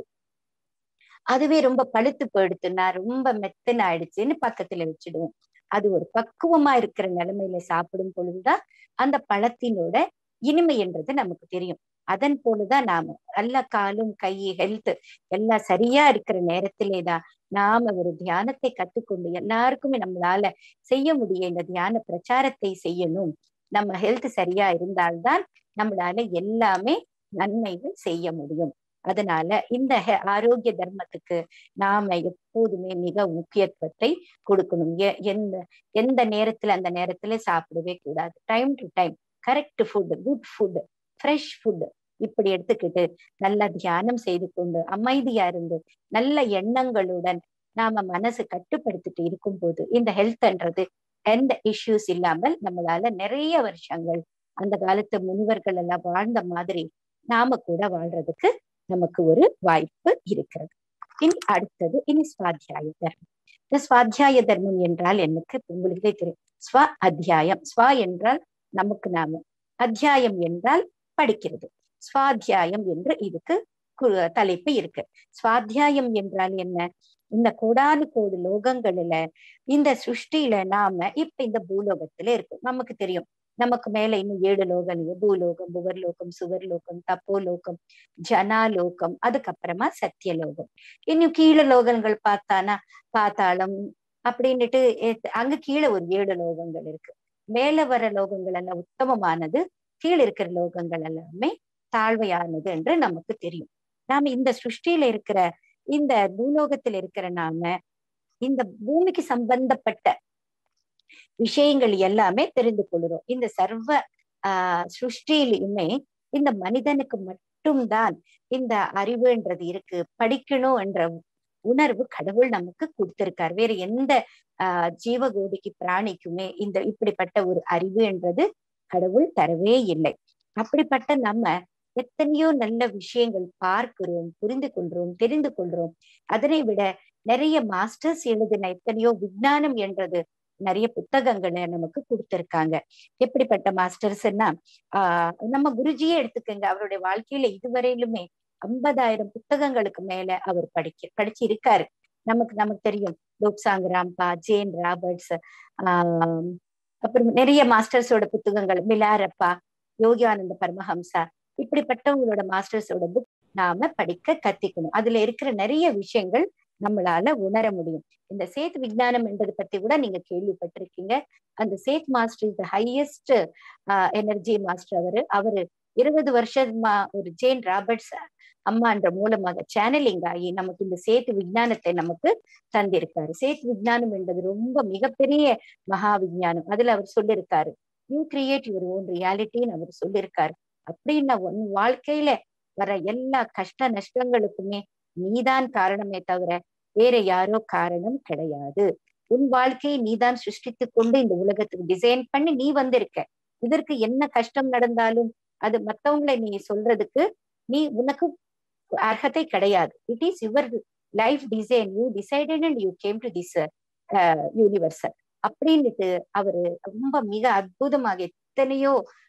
S1: அதுவே ரொம்ப பழுத்து போயிடுத்துன்னா ரொம்ப மெத்தன ஆயிடுச்சுன்னு பக்கத்துல வச்சிடுவோம் அது ஒரு பக்குவமா இருக்கிற நிலைமையில சாப்பிடும் பொழுதுதான் அந்த பழத்தினோட இனிமை என்றது நமக்கு தெரியும் அதன் போலதான் நாம நல்ல காலும் கை ஹெல்த் எல்லாம் சரியா இருக்கிற நேரத்திலேதான் நாம ஒரு தியானத்தை கத்துக்கொண்டு எல்லாருக்குமே நம்மளால செய்ய முடிய இந்த தியான பிரச்சாரத்தை செய்யணும் நம்ம ஹெல்த் சரியா இருந்தால்தான் நம்மளால எல்லாமே நன்மைகள் செய்ய முடியும் அதனால இந்த ஆரோக்கிய தர்மத்துக்கு நாம எப்போதுமே மிக முக்கியத்துவத்தை கொடுக்கணும் எந்த எந்த நேரத்துல அந்த நேரத்துல சாப்பிடவே கூடாது time to time correct food good food fresh food இப்படி எடுத்துக்கிட்டு நல்லா தியானம் செய்து கொண்டு அமைதியா இருந்து நல்ல எண்ணங்களுடன் நாம மனசு கட்டுப்படுத்திட்டு இருக்கும்போது இந்த ஹெல்த்ன்றது எந்த இஷ்யூஸ் இல்லாமல் நம்மளால நிறைய வருஷங்கள் அந்த காலத்து முனிவர்கள் எல்லாம் வாழ்ந்த மாதிரி நாம கூட வாழ்றதுக்கு நமக்கு ஒரு வாய்ப்பு இருக்கிறது இனி அடுத்தது இனி சுவாத்தியாய தர்மம் இந்த சுவாத்தியாய தர்மம் என்றால் எனக்கு உங்களுக்கே தெரியும் ஸ்வ அத்தியாயம் ஸ்வா என்றால் நமக்கு நாம அத்தியாயம் என்றால் படிக்கிறது சுவாத்தியாயம் என்று இதுக்கு தலைப்பு இருக்கு சுவாத்தியாயம் என்றால் என்ன இந்த கோடானு கோடு லோகங்களில இந்த சிருஷ்டியில நாம இப்ப இந்த பூலோகத்துல இருக்கும் நமக்கு தெரியும் நமக்கு மேல இன்னும் ஏழு லோகம் பூலோகம் புவர்லோகம் சுவர்லோகம் தப்போலோகம் ஜனாலோகம் அதுக்கப்புறமா சத்தியலோகம் இன்னும் கீழே லோகங்கள் பார்த்தானா பாத்தாளம் அப்படின்னுட்டு அங்க கீழே ஒரு ஏழு லோகங்கள் இருக்கு மேல வர லோகங்கள் எல்லாம் உத்தமமானது கீழே இருக்கிற லோகங்கள் எல்லாமே தாழ்வையானது என்று நமக்கு தெரியும் நாம இந்த சிருஷ்டியில இருக்கிற இந்த பூலோகத்தில் இருக்கிற நாம இந்த பூமிக்கு சம்பந்தப்பட்ட விஷயங்கள் எல்லாமே தெரிந்து கொள்கிறோம் இந்த சர்வ ஆஹ் சிருஷ்டியிலுமே இந்த மனிதனுக்கு மட்டும்தான் இந்த அறிவுன்றது இருக்கு படிக்கணும் என்ற உணர்வு கடவுள் நமக்கு கொடுத்திருக்கார் வேற எந்த ஆஹ் ஜீவகோடிக்கு பிராணிக்குமே இந்த இப்படிப்பட்ட ஒரு அறிவு என்றது கடவுள் தரவே இல்லை அப்படிப்பட்ட நம்ம எத்தனையோ நல்ல விஷயங்கள் பார்க்கிறோம் புரிந்து கொள்றோம் தெரிந்து கொள்றோம் அதனை விட நிறைய மாஸ்டர்ஸ் எழுதின எத்தனையோ விஞ்ஞானம் என்றது நிறைய புத்தகங்களை நமக்கு கொடுத்திருக்காங்க எப்படிப்பட்ட மாஸ்டர்ஸ்னா ஆஹ் நம்ம குருஜியே எடுத்துக்கோங்க அவருடைய வாழ்க்கையில இதுவரையிலுமே ஐம்பதாயிரம் புத்தகங்களுக்கு மேல அவர் படிக்க படிச்சிருக்காரு நமக்கு நமக்கு தெரியும் லோக்சாங் ராம்பா ஜேன் ராபர்ட்ஸ் ஆஹ் அப்புறம் நிறைய மாஸ்டர்ஸோட புத்தகங்கள் மிலாரப்பா யோகியானந்த பரமஹம்சா இப்படிப்பட்டவங்களோட மாஸ்டர்ஸோட புக் நாம படிக்க கத்திக்கணும் அதுல இருக்கிற நிறைய விஷயங்கள் நம்மளால உணர முடியும் இந்த சேத் விஞ்ஞானம் என்றது பத்தி கூட நீங்க கேள்விப்பட்டிருக்கீங்க அந்த சேத் master is the highest energy master அவரு அவரு இருபது வருஷமா ஒரு ஜேன் ராபர்ட்ஸ் அம்மான்ற மூலமாக சேனலிங் ஆகி நமக்கு இந்த சேத்து விஞ்ஞானத்தை நமக்கு தந்திருக்காரு சேத்து விஞ்ஞானம் என்பது ரொம்ப மிகப்பெரிய மகா விஞ்ஞானம் அதுல அவர் சொல்லியிருக்காரு யூ கிரியேட் யுவர் ஓன் ரியாலிட்டின்னு அவர் சொல்லியிருக்காரு அப்படின்னா உன் வாழ்க்கையில வர எல்லா கஷ்ட நஷ்டங்களுக்குமே நீதான் காரணமே தவிர வேற யாரோ காரணம் கிடையாது உன் வாழ்க்கையை நீதான் சிருஷ்டித்து கொண்டு இந்த உலகத்துக்கு டிசைன் பண்ணி நீ வந்திருக்க இதற்கு என்ன கஷ்டம் நடந்தாலும் அது மத்தவங்களை நீ சொல்றதுக்கு நீ உனக்கு அர்ஹத்தை கிடையாது it is your life design you decided and you came to this universal அப்படின்னுட்டு அவரு ரொம்ப மிக அற்புதமாக எத்தனையோ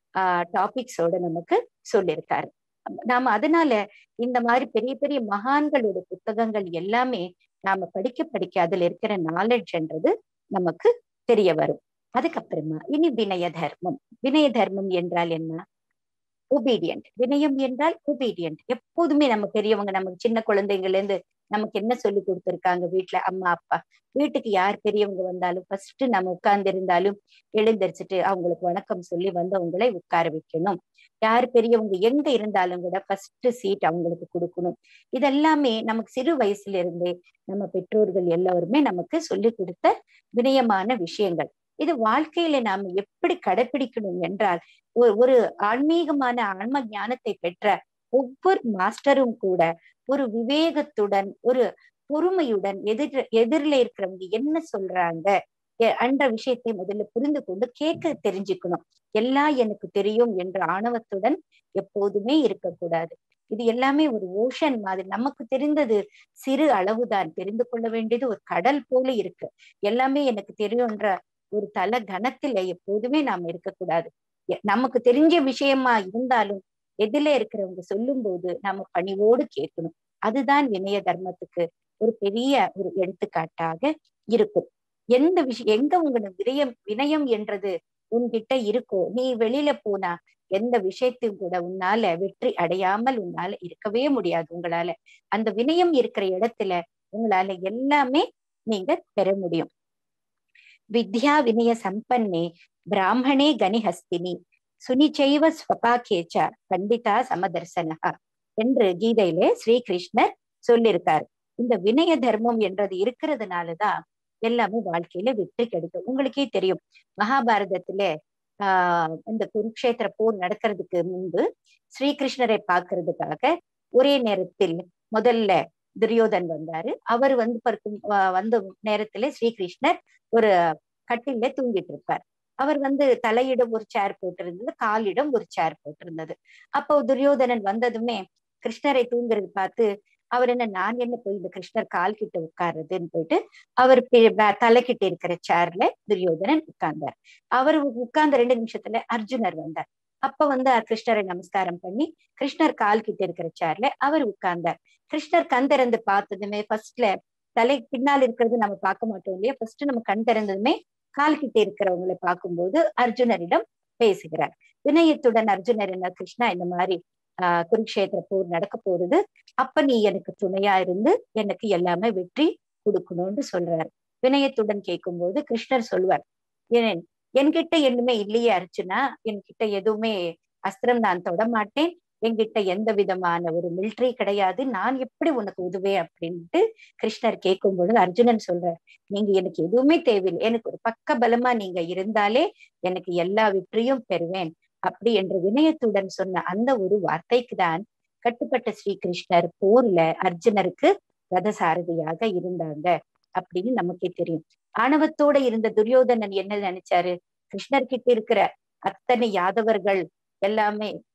S1: டாபிக்ஸோட நமக்கு சொல்லியிருக்காரு நாம அதனால இந்த மாதிரி பெரிய பெரிய மகான்களோட புத்தகங்கள் எல்லாமே நாம படிக்க படிக்க அதுல இருக்கிற நாலெட்ஜ்ன்றது நமக்கு தெரிய வரும் அதுக்கப்புறமா இனி வினய தர்மம் வினய தர்மம் என்றால் என்ன ஒபீடியன்ட் வினயம் என்றால் ஒபீடியன்ட் எப்போதுமே நம்ம பெரியவங்க நமக்கு சின்ன குழந்தைங்கள்ல இருந்து நமக்கு என்ன சொல்லி கொடுத்துருக்காங்க வீட்டுல அம்மா அப்பா வீட்டுக்கு யார் பெரியவங்க வந்தாலும் ஃபர்ஸ்ட் நம்ம உட்கார்ந்து இருந்தாலும் எழுந்திரிச்சிட்டு அவங்களுக்கு வணக்கம் சொல்லி வந்தவங்களை உட்கார வைக்கணும் யார் பெரியவங்க எங்க இருந்தாலும் கூட ஃபர்ஸ்ட் சீட் அவங்களுக்கு கொடுக்கணும் இதெல்லாமே நமக்கு சிறு வயசுல இருந்தே நம்ம பெற்றோர்கள் எல்லோருமே நமக்கு சொல்லி கொடுத்த வினயமான விஷயங்கள் இது வாழ்க்கையில நாம எப்படி கடைபிடிக்கணும் என்றால் ஒரு ஆன்மீகமான ஆன்ம ஞானத்தை பெற்ற ஒவ்வொரு மாஸ்டரும் கூட ஒரு விவேகத்துடன் ஒரு பொறுமையுடன் எதிர் எதிரில இருக்கிறவங்க என்ன சொல்றாங்க அந்த விஷயத்தை முதல்ல புரிந்து கொண்டு கேட்க தெரிஞ்சுக்கணும் எல்லாம் எனக்கு தெரியும் என்ற ஆணவத்துடன் எப்போதுமே இருக்கக்கூடாது இது எல்லாமே ஒரு ஓஷன் மாதிரி நமக்கு தெரிந்தது சிறு அளவுதான் தெரிந்து கொள்ள வேண்டியது ஒரு கடல் போல இருக்கு எல்லாமே எனக்கு தெரியும்ன்ற ஒரு தல கணத்துல எப்போதுமே நாம இருக்கக்கூடாது நமக்கு தெரிஞ்ச விஷயமா இருந்தாலும் எதில இருக்கிறவங்க சொல்லும் போது நம்ம பணிவோடு கேட்கணும் அதுதான் வினய தர்மத்துக்கு ஒரு பெரிய ஒரு எடுத்துக்காட்டாக இருக்கும் எந்த விஷயம் எங்க உங்களுக்கு வினயம் வினயம் என்றது உன்கிட்ட இருக்கோ நீ வெளியில போனா எந்த விஷயத்தையும் கூட உன்னால வெற்றி அடையாமல் உன்னால இருக்கவே முடியாது உங்களால அந்த வினயம் இருக்கிற இடத்துல உங்களால எல்லாமே நீங்க பெற முடியும் வித்யா வினய சம்பன்னே பிராமணே கனிஹஸ்தினி சுனிச்சைவ ஸ்வபாக்கேச்ச பண்டிதா சமதர்சனகா என்று கீதையிலே ஸ்ரீகிருஷ்ணர் சொல்லியிருக்காரு இந்த வினய தர்மம் என்றது இருக்கிறதுனாலதான் எல்லாமே வாழ்க்கையில வெற்றி கிடைக்கும் உங்களுக்கே தெரியும் மகாபாரதத்துல ஆஹ் இந்த குருக்ஷேத்திர போர் நடக்கிறதுக்கு முன்பு ஸ்ரீகிருஷ்ணரை பார்க்கறதுக்காக ஒரே நேரத்தில் முதல்ல துரியோதன் வந்தாரு அவர் வந்து பருக்கும் வந்த நேரத்துல ஸ்ரீகிருஷ்ணர் ஒரு கட்டில தூங்கிட்டு இருப்பார் அவர் வந்து தலையிடம் ஒரு சேர் போட்டிருந்தது காலிடம் ஒரு சேர் போட்டிருந்தது அப்போ துரியோதனன் வந்ததுமே கிருஷ்ணரை தூங்குறது பார்த்து அவர் என்ன நான் என்ன போய் இந்த கிருஷ்ணர் கால் கிட்ட உட்கார்றதுன்னு போயிட்டு அவர் தலைக்கிட்ட இருக்கிற சேர்ல துரியோதனன் உட்கார்ந்தார் அவர் உட்கார்ந்த ரெண்டு நிமிஷத்துல அர்ஜுனர் வந்தார் அப்ப வந்து கிருஷ்ணரை நமஸ்காரம் பண்ணி கிருஷ்ணர் கால் கிட்ட இருக்கிற சேர்ல அவர் உட்கார்ந்தார் கிருஷ்ணர் கண் திறந்து பார்த்ததுமே ஃபர்ஸ்ட்ல தலை பின்னால் இருக்கிறது நம்ம பார்க்க மாட்டோம் இல்லையா ஃபர்ஸ்ட் நம்ம கண் திறந்ததுமே கால் கிட்ட இருக்கிறவங்களை பார்க்கும்போது அர்ஜுனரிடம் பேசுகிறார் வினயத்துடன் அர்ஜுனர் என்ன கிருஷ்ணா இந்த மாதிரி ஆஹ் குருக்ஷேத்திர போர் நடக்க போறது அப்ப நீ எனக்கு துணையா இருந்து எனக்கு எல்லாமே வெற்றி கொடுக்கணும்னு சொல்றாரு வினயத்துடன் கேட்கும்போது கிருஷ்ணர் சொல்வார் ஏன் என்கிட்ட என்னுமே இல்லையே அர்ச்சுனா என்கிட்ட எதுவுமே அஸ்திரம் நான் தொட மாட்டேன் என்கிட்ட எந்த விதமான ஒரு மிலிட்ரி கிடையாது நான் எப்படி உனக்கு உதவேன் அப்படின்ட்டு கிருஷ்ணர் கேட்கும் பொழுது அர்ஜுனன் சொல்றார் நீங்க எனக்கு எதுவுமே தேவையில்லை எனக்கு ஒரு பக்க பலமா நீங்க இருந்தாலே எனக்கு எல்லா வெற்றியும் பெறுவேன் அப்படி என்று வினயத்துடன் சொன்ன அந்த ஒரு வார்த்தைக்கு தான் கட்டுப்பட்ட ஸ்ரீ கிருஷ்ணர் போர்ல அர்ஜுனருக்கு ரதசாரதியாக இருந்தாங்க அப்படின்னு நமக்கே தெரியும் ஆணவத்தோட இருந்த துரியோதனன் என்ன நினைச்சாரு கிருஷ்ணர் கிட்ட இருக்கிற அத்தனை யாதவர்கள் எல்லாமே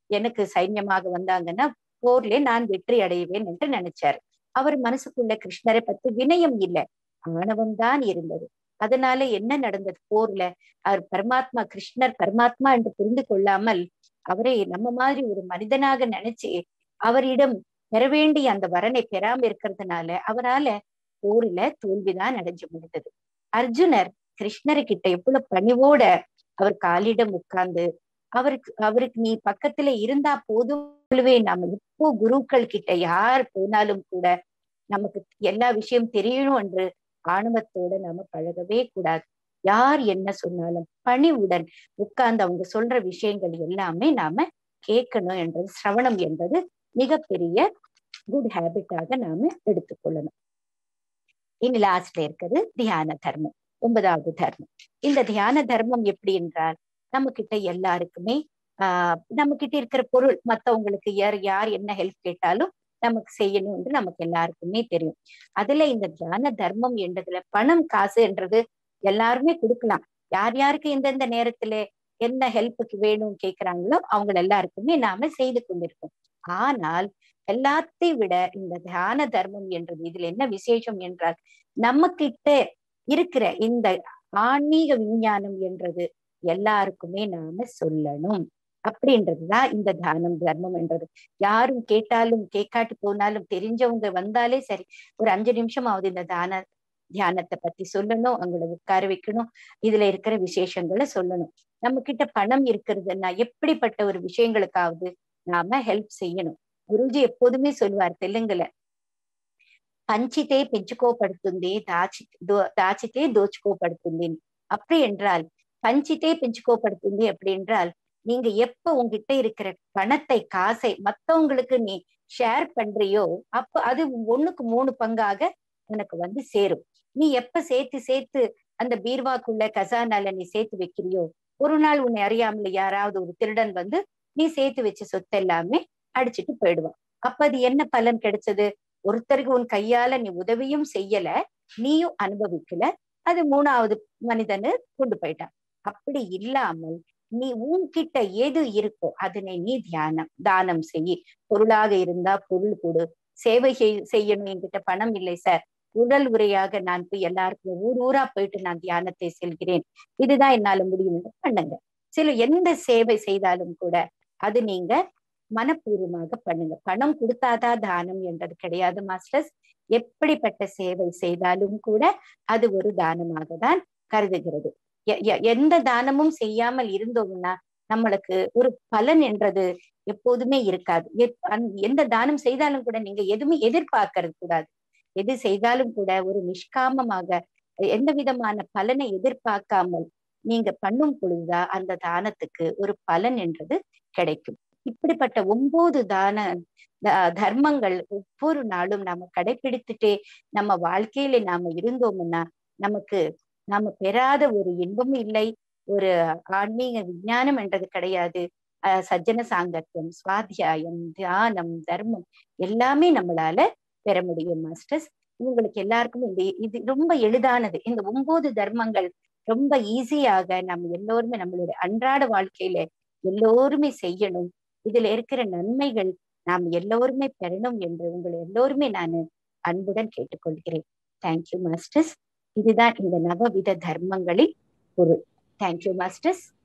S1: எனக்கு சைன்யமாக வந்தாங்கன்னா போர்ல நான் வெற்றி அடைவேன் என்று நினைச்சாரு அவர் மனசுக்குள்ள கிருஷ்ணரை பத்தி வினயம் இல்லை ஆணவம் தான் இருந்தது அதனால என்ன நடந்தது போர்ல அவர் பரமாத்மா கிருஷ்ணர் பரமாத்மா என்று புரிந்து கொள்ளாமல் அவரை நம்ம மாதிரி ஒரு மனிதனாக நினைச்சு அவரிடம் பெற வேண்டிய அந்த வரனை பெறாம இருக்கிறதுனால அவரால போரில தோல்விதான் அடைஞ்சு முடிந்தது அர்ஜுனர் கிருஷ்ணரு கிட்ட எவ்வளவு பணிவோட அவர் காலிடம் உட்கார்ந்து அவருக்கு அவருக்கு நீ பக்கத்துல இருந்தா போதுமே நாம இப்போ குருக்கள் கிட்ட யார் போனாலும் கூட நமக்கு எல்லா விஷயம் தெரியணும் என்று ஆணவத்தோட நாம பழகவே கூடாது யார் என்ன சொன்னாலும் பணிவுடன் உட்கார்ந்து அவங்க சொல்ற விஷயங்கள் எல்லாமே நாம கேட்கணும் என்றது சிரவணம் என்பது மிகப்பெரிய குட் ஹேபிட்டாக நாம எடுத்துக்கொள்ளணும் இனி லாஸ்ட்ல இருக்கிறது தியான தர்மம் ஒன்பதாவது தர்மம் இந்த தியான தர்மம் எப்படி என்றால் நம்ம கிட்ட எல்லாருக்குமே ஆஹ் நம்ம கிட்ட இருக்கிற பொருள் மத்தவங்களுக்கு யார் யார் என்ன ஹெல்ப் கேட்டாலும் நமக்கு செய்யணும் என்று நமக்கு எல்லாருக்குமே தெரியும் அதுல இந்த தியான தர்மம் என்றதுல பணம் காசு என்றது எல்லாருமே கொடுக்கலாம் யார் யாருக்கு எந்தெந்த நேரத்துல என்ன ஹெல்ப்புக்கு வேணும் கேட்கிறாங்களோ அவங்க எல்லாருக்குமே நாம செய்து கொண்டிருக்கோம் ஆனால் எல்லாத்தையும் விட இந்த தியான தர்மம் என்றது இதுல என்ன விசேஷம் என்றால் நம்ம கிட்ட இருக்கிற இந்த ஆன்மீக விஞ்ஞானம் என்றது எல்லாருக்குமே நாம சொல்லணும் அப்படின்றதுதான் இந்த தானம் தர்மம் என்றது யாரும் கேட்டாலும் கேட்காட்டி போனாலும் தெரிஞ்சவங்க வந்தாலே சரி ஒரு அஞ்சு நிமிஷமாவது இந்த தான தியானத்தை பத்தி சொல்லணும் அவங்கள உட்கார வைக்கணும் இதுல இருக்கிற விசேஷங்களை சொல்லணும் நம்ம கிட்ட பணம் இருக்கிறதுன்னா எப்படிப்பட்ட ஒரு விஷயங்களுக்காவது நாம ஹெல்ப் செய்யணும் குருஜி எப்போதுமே சொல்லுவார் தெலுங்குல பஞ்சித்தே பெஞ்சுக்கோப்படுத்துந்தே தாச்சி தாச்சித்தே தோச்சுக்கோப்படுத்துந்தேன் அப்படி என்றால் பஞ்சித்தே பெஞ்சுக்கோப்படுத்துந்தே அப்படி என்றால் நீங்க எப்ப உங்ககிட்ட இருக்கிற பணத்தை காசை மத்தவங்களுக்கு நீ ஷேர் பண்றியோ அப்ப அது ஒண்ணுக்கு மூணு பங்காக உனக்கு வந்து சேரும் நீ எப்ப சேர்த்து சேர்த்து அந்த பீர்வாக்குள்ள கசானால நீ சேர்த்து வைக்கிறியோ ஒரு நாள் உன்னை அறியாமல யாராவது ஒரு திருடன் வந்து நீ சேர்த்து வச்ச சொத்து எல்லாமே அடிச்சுட்டு போயிடுவான் அப்ப அது என்ன பலன் கிடைச்சது ஒருத்தருக்கு உன் கையால நீ உதவியும் செய்யல நீயும் அனுபவிக்கல அது மூணாவது மனிதனு கொண்டு போயிட்டான் அப்படி இல்லாமல் நீ உன்கிட்ட எது இருக்கோ அதனை நீ தியானம் தானம் செய்யி பொருளாக இருந்தா பொருள் கொடு சேவை செய்யணும் என்கிட்ட பணம் இல்லை சார் உடல் உரையாக நான் போய் எல்லாருக்கும் ஊர் ஊரா போயிட்டு நான் தியானத்தை செல்கிறேன் இதுதான் என்னால முடியும் பண்ணுங்க சில எந்த சேவை செய்தாலும் கூட அது நீங்க மனப்பூர்வமாக பண்ணுங்க பணம் கொடுத்தாதான் தானம் என்றது கிடையாது மாஸ்டர்ஸ் எப்படிப்பட்ட சேவை செய்தாலும் கூட அது ஒரு தானமாக தான் கருதுகிறது எந்த தானமும் செய்யாமல் இருந்தோம்னா நம்மளுக்கு ஒரு பலன் என்றது எப்போதுமே இருக்காது எந்த தானம் செய்தாலும் கூட நீங்க எதுவுமே எதிர்பார்க்கறது கூடாது எது செய்தாலும் கூட ஒரு நிஷ்காமமாக எந்த விதமான பலனை எதிர்பார்க்காமல் நீங்க பண்ணும் பொழுதுதான் அந்த தானத்துக்கு ஒரு பலன் என்றது கிடைக்கும் இப்படிப்பட்ட ஒன்பது தான தர்மங்கள் ஒவ்வொரு நாளும் நாம கடைபிடித்துட்டே நம்ம வாழ்க்கையில நாம இருந்தோம்னா நமக்கு நாம பெறாத ஒரு இன்பமும் இல்லை ஒரு ஆன்மீக விஞ்ஞானம் என்றது கிடையாது அஹ் சஜ்ஜன சாங்கத்தியம் சுவாத்தியாயம் தியானம் தர்மம் எல்லாமே நம்மளால பெற முடியும் மாஸ்டர்ஸ் உங்களுக்கு எல்லாருக்கும் இந்த இது ரொம்ப எளிதானது இந்த ஒன்பது தர்மங்கள் ரொம்ப ஈஸியாக நம்ம எல்லோருமே நம்மளுடைய அன்றாட வாழ்க்கையில எல்லோருமே செய்யணும் இதுல இருக்கிற நன்மைகள் நாம் எல்லோருமே பெறணும் என்று உங்களை எல்லோருமே நான் அன்புடன் கேட்டுக்கொள்கிறேன் தேங்க்யூ மாஸ்டர்ஸ் இதுதான் இந்த நவவித தர்மங்களின் பொருள் தேங்க்யூ மாஸ்டர்ஸ்